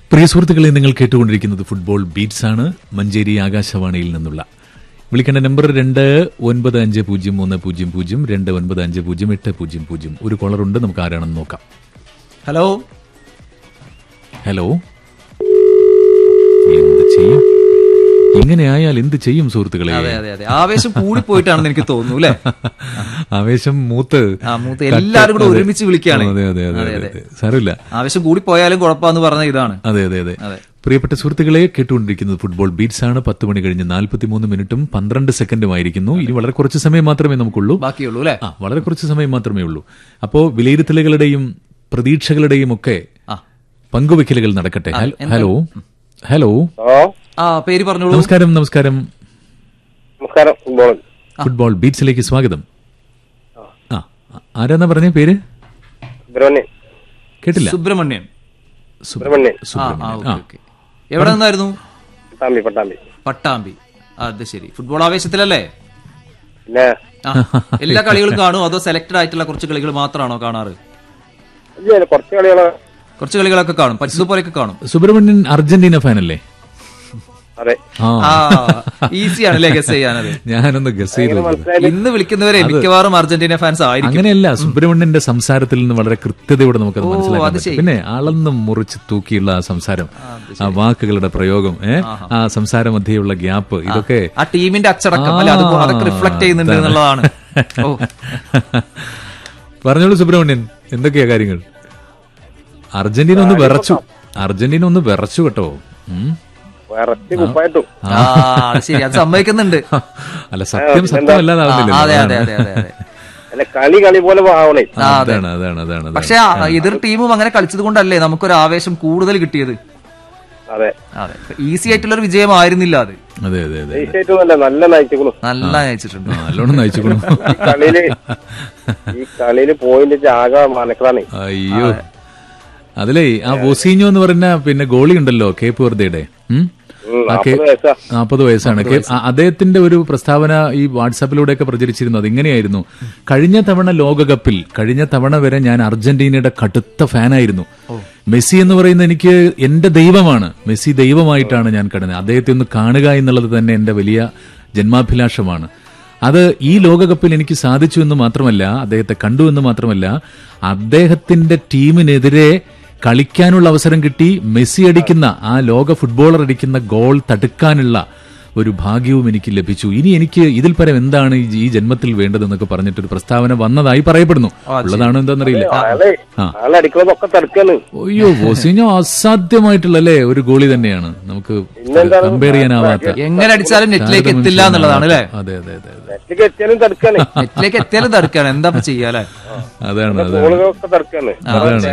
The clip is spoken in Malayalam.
പ്രിയ സുഹൃത്തുക്കളെ നിങ്ങൾ കേട്ടുകൊണ്ടിരിക്കുന്നത് ഫുട്ബോൾ ബീറ്റ്സ് ആണ് മഞ്ചേരി ആകാശവാണിയിൽ നിന്നുള്ള വിളിക്കേണ്ട നമ്പർ രണ്ട് ഒൻപത് അഞ്ച് പൂജ്യം മൂന്ന് പൂജ്യം പൂജ്യം രണ്ട് ഒൻപത് അഞ്ച് പൂജ്യം എട്ട് പൂജ്യം പൂജ്യം ഒരു കോളർ ഉണ്ട് നമുക്ക് ആരാണെന്ന് നോക്കാം ഹലോ ഹലോ എന്ത് ചെയ്യും ഇങ്ങനെ ആയാൽ എന്ത് ചെയ്യും സുഹൃത്തുക്കളെ അതെ അതെ അതെ ആവേശം കൂടിപ്പോയിട്ടാണെന്ന് എനിക്ക് തോന്നുന്നു അല്ലെ ആവേശം മൂത്ത് ആ മൂത്ത് എല്ലാവരും കൂടെ അതെ. ഒരുമിച്ച് വിളിക്കുകയാണ് അതെ അതെ അതെ അതെ, അതെ അതെ. അതെ സാരമില്ല ആവേശം കൂടിപ്പോയാലും കുഴപ്പമെന്ന് പറഞ്ഞ ഇതാണ് അതെ അതെ അതെ അതെ. പ്രിയപ്പെട്ട സുഹൃത്തുക്കളെ കേട്ടുകൊണ്ടിരിക്കുന്നത് ഫുട്ബോൾ ബീറ്റ്സ് ആണ് പത്ത് മണി കഴിഞ്ഞ് നാൽപ്പത്തിമൂന്ന് മിനിറ്റും പന്ത്രണ്ട് സെക്കൻഡും ആയിരിക്കുന്നു ഇനി വളരെ കുറച്ച് സമയം മാത്രമേ നമുക്കുള്ളൂ ബാക്കിയുള്ളൂ അല്ലെ ആ വളരെ കുറച്ച് സമയം മാത്രമേ ഉള്ളൂ അപ്പോ വിലയിരുത്തലുകളുടെയും പ്രതീക്ഷകളുടെയും ഒക്കെ ആ പങ്കുവെക്കലുകൾ നടക്കട്ടെ ഹൽ- ഹലോ ഹലോ ഓ ആ പേര് പറഞ്ഞോളൂ നമസ്കാരം നമസ്കാരം നമസ്കാരം ഫുട്ബോൾ ഫുട്ബോൾ ബീറ്റ്സിലേക്ക് സ്വാഗതം ആ ആരാന്നാ പറഞ്ഞ പേര് സുബ്രഹ്മണ്യൻ കേട്ടില്ല സുബ്രഹ്മണ്യൻ സുബ്രഹ്മണ്യൻ ആ ആ സുബ്രഹ്മണ്യൻ ഓക്കെ ആ ഓക്കെ എവിടെ നിന്നായിരുന്നു പട്ടാമ്പി പട്ടാമ്പി പട്ടാമ്പി അത് ശരി ഫുട്ബോൾ ആവേശത്തിലല്ലേ പിന്നെ ആ എല്ലാ കളികളും കാണുമോ അതോ സെലക്ടഡ് ആയിട്ടുള്ള കുറച്ച് കളികൾ മാത്രമാണോ കാണാറ് ഇല്ല കുറച്ച് കളികള് കുറച്ച് കളികളൊക്കെ കാണും പച്ചതുപോലെയൊക്കെ കാണും സുബ്രഹ്മണ്യൻ അർജന്റീന ഫാൻ അല്ലേ അതെ ആ ആ ഈസി ആണല്ലേ ഗസ് ചെയ്യാനത് ഞാനൊന്ന് ഗസ് ചെയ്തു മനസ്സിലായി ഇന്ന് വിളിക്കുന്നവരെ മിക്കവാറും അർജന്റീന ഫാൻസ് ആയിരിക്കും അങ്ങനെയല്ല സുബ്രഹ്മണ്യന്റെ സംസാരത്തിൽ നിന്ന് വളരെ കൃത്യതയോടെ നമുക്കത് മനസ്സിലാക്കാൻ അത് പറ്റും ശരി. പിന്നെ അളന്ന് മുറിച്ച് തൂക്കിയുള്ള ആ സംസാരം ആ വാക്കുകളുടെ പ്രയോഗം ഏ ആ സംസാര മധ്യയുള്ള ഗ്യാപ്പ് ഇതൊക്കെ ആ ടീമിന്റെ അച്ചടക്കം അല്ലെ അത് അതൊക്കെ റിഫ്ലക്ട് ചെയ്യുന്നുണ്ട് അതാണ്. എന്നുള്ളതാണ് ഓ പറഞ്ഞോളൂ സുബ്രഹ്മണ്യൻ എന്തൊക്കെയാ കാര്യങ്ങൾ അർജന്റീന ഒന്ന് വിറച്ചു അർജന്റീന ഒന്ന് വിറച്ചു കേട്ടോ ഉം. വിറച്ച് കുപ്പായിട്ടു ആ അത് ശരി അത് സമ്മതിക്കുന്നുണ്ട് അല്ല സത്യം ആ, സത്യമല്ലാതാവുന്നില്ല അതെ അതെ അതെ അതെ അതെ അല്ല കളി കളി പോലെ ആവണേ ആ, അതെ. അതാണ് അതാണ് അതാണ് അതാണ്. പക്ഷെ ആ എതിർ ടീമും അങ്ങനെ കളിച്ചത് കൊണ്ടല്ലേ നമുക്കൊരു ആവേശം കൂടുതൽ കിട്ടിയത് അതെ അതെ ഈസി ആയിട്ടുള്ള ഒരു വിജയമായിരുന്നില്ല അത് അതെ അതെ അതെ തീർച്ചയായിട്ടും നല്ല നല്ല നയിച്ചു നല്ല നയിച്ചിട്ടുണ്ട് ആ, നല്ലോണം നയിച്ചുകൊള്ളു ഈ കളിയില് ഈ കളിയില് പോയിന്റ് ആകെ മനക്കളാണ് അയ്യോ അതിലേ ആ വൊസീഞ്ഞോ എന്ന് പറഞ്ഞ പിന്നെ ഗോളി ഉണ്ടല്ലോ കേപ്പ് വെറുതെയുടെ ആ കേ- നാപ്പത് വയസ്സാ നാൽപ്പത് വയസ്സാണ് കേ- ആ, അദ്ദേഹത്തിന്റെ ഒരു പ്രസ്താവന ഈ വാട്സാപ്പിലൂടെയൊക്കെ പ്രചരിച്ചിരുന്നു അത് ഇങ്ങനെയായിരുന്നു കഴിഞ്ഞ തവണ ലോകകപ്പിൽ കഴിഞ്ഞ തവണ വരെ ഞാൻ അർജന്റീനയുടെ കടുത്ത ഫാനായിരുന്നു മെസ്സി എന്ന് പറയുന്ന എനിക്ക് എന്റെ ദൈവമാണ് മെസ്സി ദൈവമായിട്ടാണ് ഞാൻ കടന്നത് അദ്ദേഹത്തെ ഒന്ന് കാണുക എന്നുള്ളത് തന്നെ എന്റെ വലിയ ജന്മാഭിലാഷമാണ് അത് ഈ ലോകകപ്പിൽ എനിക്ക് സാധിച്ചു എന്ന് മാത്രമല്ല അദ്ദേഹത്തെ കണ്ടു എന്ന് മാത്രമല്ല അദ്ദേഹത്തിന്റെ ടീമിനെതിരെ കളിക്കാനുള്ള അവസരം കിട്ടി മെസ്സി അടിക്കുന്ന ആ ലോക ഫുട്ബോളർ അടിക്കുന്ന ഗോൾ തടുക്കാനുള്ള ഒരു ഭാഗ്യവും എനിക്ക് ലഭിച്ചു ഇനി എനിക്ക് ഇതിൽ പരം എന്താണ് ഈ ഈ ജന്മത്തിൽ വേണ്ടതെന്നൊക്കെ പറഞ്ഞിട്ടൊരു പ്രസ്താവന വന്നതായി പറയപ്പെടുന്നു ഉള്ളതാണോ എന്താണെന്നറിയില്ല അയാളെ ആളെ അടിക്കുന്നതൊക്കെ തടുക്കാണ് അയ്യോ ബോസിഞ്ഞോ അസാധ്യമായിട്ടുള്ള അല്ലേ ഒരു ഗോളി തന്നെയാണ് നമുക്ക് കമ്പയർ ചെയ്യാനാവാത്ത എങ്ങനെ അടിച്ചാലും നെറ്റിലേക്ക് എത്തില്ല എന്നുള്ളതാണ് അല്ലെ അതെ അതെ അതെ അതെ നെറ്റിലേക്ക് എത്തിയാലും തടുക്കാണ് നെറ്റിലേക്ക് എത്തിയാലും തടുക്കാണ് എന്താ ഇപ്പൊ ചെയ്യാ അല്ലെ അതാണ് അതാണ് ഗോളുകളൊക്കെ തടുക്കാണ് അതാണ്